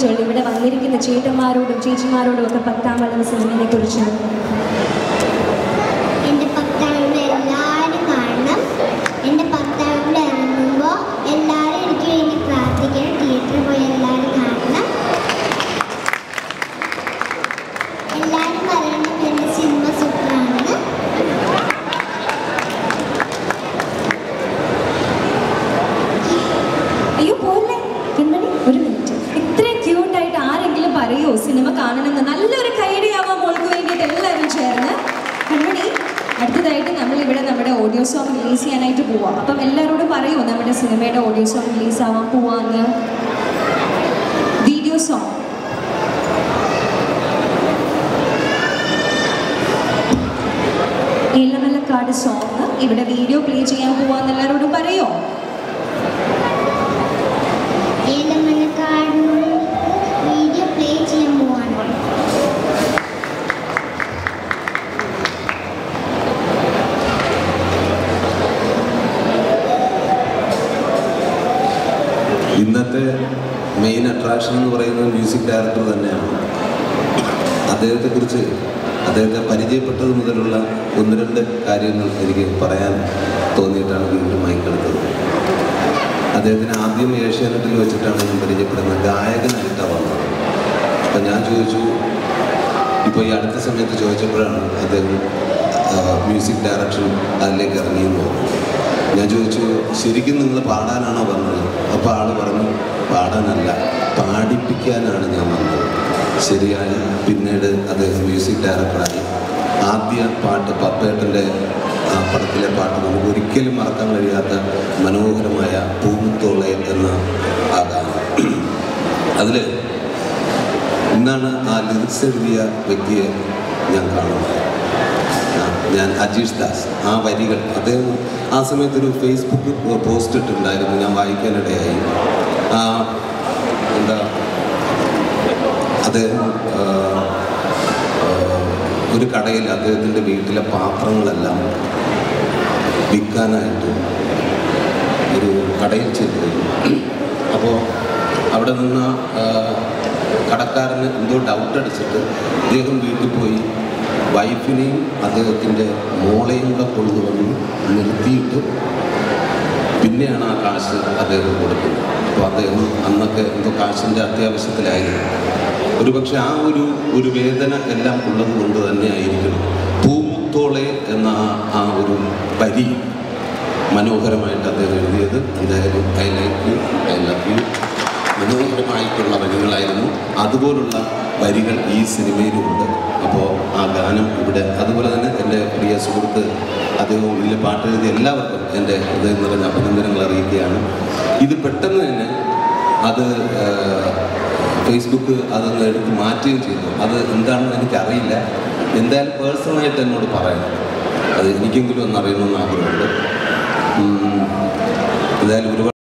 തോന്നിയിട്ടുള്ളൂ ഇവിടെ വന്നിരിക്കുന്ന ചേട്ടന്മാരോടും ചേച്ചിമാരോടും ഒക്കെ പത്താം വളവ് സിനിമയെ കുറിച്ച് എൻ്റെ പത്താവിൻ്റെ എല്ലാവരും കാണണം എൻ്റെ പത്താവിൻ്റെ ഇറങ്ങുമ്പോൾ എല്ലാവരും എനിക്ക് വേണ്ടി പ്രാർത്ഥിക്കണം തിയേറ്ററിൽ പോയി എല്ലാവരും കാണണം എല്ലാവരും പറയണം എൻ്റെ സിനിമ സൂപ്പറാണെന്ന് അയ്യോ പോലെ കൺമണി ഒരു മിനിറ്റ് ഇത്രയും ക്യൂട്ടായിട്ട് ആരെങ്കിലും പറയുമോ സിനിമ കാണണമെന്ന് നല്ലൊരു കൈഡിയാവാൻ മോൾക്ക് വേണ്ടിയിട്ട് എല്ലാവരും ചേർന്ന് കൺമണി അടുത്തതായിട്ട് നമ്മൾ ഇവിടെ നമ്മുടെ ഓഡിയോ സോങ് റിലീസ് ചെയ്യാനായിട്ട് പോവാം അപ്പം എല്ലാവരോടും പറയുമോ നമ്മുടെ സിനിമയുടെ ഓഡിയോ സോങ് റിലീസ് ആവാൻ പോവാന്ന് വീഡിയോ സോങ് ഇളമലക്കാട് സോങ് ഇവിടെ വീഡിയോ പ്ലേ ചെയ്യാൻ പോവാന്ന് എല്ലാവരോടും പറയോ ഏലമലക്കാട് വീഡിയോ പ്ലേ ചെയ്യാൻ പോവാണ് ഇന്നത്തെ മെയിൻ അട്രാക്ഷൻ എന്ന് പറയുന്നത് മ്യൂസിക് ഡയറക്ടർ തന്നെയാണ് അദ്ദേഹത്തെക്കുറിച്ച് അദ്ദേഹത്തെ പരിചയപ്പെട്ടത് മുതലുള്ള ഒന്ന് രണ്ട് കാര്യങ്ങൾ എനിക്ക് പറയാൻ തോന്നിയിട്ടാണ് വീണ്ടും മൈക്കെടുത്തത് അദ്ദേഹത്തിന് ആദ്യം ഏഷ്യാനെറ്റിൽ വെച്ചിട്ടാണ് ഞാൻ പരിചയപ്പെടുന്നത് ഗായകനായിട്ടാണ് വന്നത് അപ്പം ഞാൻ ചോദിച്ചു ഇപ്പോൾ ഈ അടുത്ത സമയത്ത് ചോദിച്ചപ്പോഴാണ് അദ്ദേഹം മ്യൂസിക് ഡയറക്ഷൻ അതിലേക്ക് ഇറങ്ങിയെന്ന് പറഞ്ഞു ഞാൻ ചോദിച്ചു ശരിക്കും നിങ്ങൾ പാടാനാണോ വന്നത് അപ്പോൾ ആൾ പറഞ്ഞു പാടാനല്ല പാടിപ്പിക്കാനാണ് ഞാൻ വന്നത് ശരിയായി പിന്നീട് അദ്ദേഹം മ്യൂസിക് ഡയറക്ടറായി ആദ്യ പാട്ട് പപ്പേട്ടൻ്റെ ആ പടത്തിലെ പാട്ട് നമുക്ക് ഒരിക്കലും മറക്കാൻ കഴിയാത്ത മനോഹരമായ പൂമുത്തോളെ എന്ന ആ ഗാനം അതിൽ ഇന്നാണ് ആ ലിറിക്സ് എഴുതിയ വ്യക്തിയെ ഞാൻ കാണുന്നത് ആ, ഞാൻ അജീഷ് ദാസ് ആ വരികൾ അദ്ദേഹം ആ സമയത്തൊരു ഫേസ്ബുക്ക് പോസ്റ്റ് ഇട്ടിട്ടുണ്ടായിരുന്നു ഞാൻ വായിക്കാനിടയായി ആ, എന്താ അദ്ദേഹം ആ, ആ, ഒരു കടയിൽ അദ്ദേഹത്തിൻ്റെ വീട്ടിലെ പാത്രങ്ങളെല്ലാം വിൽക്കാനായിട്ട് ഒരു കടയിൽ ചെന്നു അപ്പോൾ അവിടെ നിന്ന് ആ, കടക്കാരന് എന്തോ ഡൗട്ട് അടിച്ചിട്ട് അദ്ദേഹം വീട്ടിൽ പോയി വൈഫിനെയും അദ്ദേഹത്തിൻ്റെ മോളെയും കൂടെ കൊണ്ടുവന്ന് നിർത്തിയിട്ട് പിന്നെയാണ് ആ കാശ് അദ്ദേഹം കൊടുക്കുന്നത് അപ്പോൾ അദ്ദേഹം അന്നൊക്കെ എന്തോ കാശിൻ്റെ അത്യാവശ്യത്തിലായിരുന്നു ഒരുപക്ഷെ ആ ഒരു ഒരു വേദന എല്ലാം ഉള്ളത് കൊണ്ട് തന്നെ ആയിരിക്കണം പൂമുത്തോളെ എന്ന ആ- ആ ഒരു വരി മനോഹരമായിട്ട് അദ്ദേഹം എഴുതിയത് എന്തായാലും I like you I love you മനോഹരമായിട്ടുള്ള വരികളായിരുന്നു അതുപോലുള്ള വരികൾ ഈ സിനിമയിലുമുണ്ട് അപ്പോൾ ആ ഗാനം ഇവിടെ അതുപോലെ തന്നെ എൻ്റെ പ്രിയ സുഹൃത്ത് അദ്ദേഹവും വലിയ പാട്ട് എഴുതിയ എല്ലാവർക്കും എൻ്റെ ഹൃദയം നിറഞ്ഞ അഭിനന്ദനങ്ങൾ അറിയിക്കുകയാണ് ഇത് പെട്ടെന്ന് തന്നെ അത് ആ, ഫേസ്ബുക്ക് അതൊന്ന് എടുത്ത് മാറ്റുകയും ചെയ്തു അത് എന്താണെന്ന് എനിക്കറിയില്ല എന്തായാലും പേഴ്സണലായിട്ട് എന്നോട് പറയണം അത് എനിക്കെങ്കിലും ഒന്ന് അറിയണമെന്ന് ആഗ്രഹമുണ്ട് ഉം, എന്തായാലും ഒരുപാട്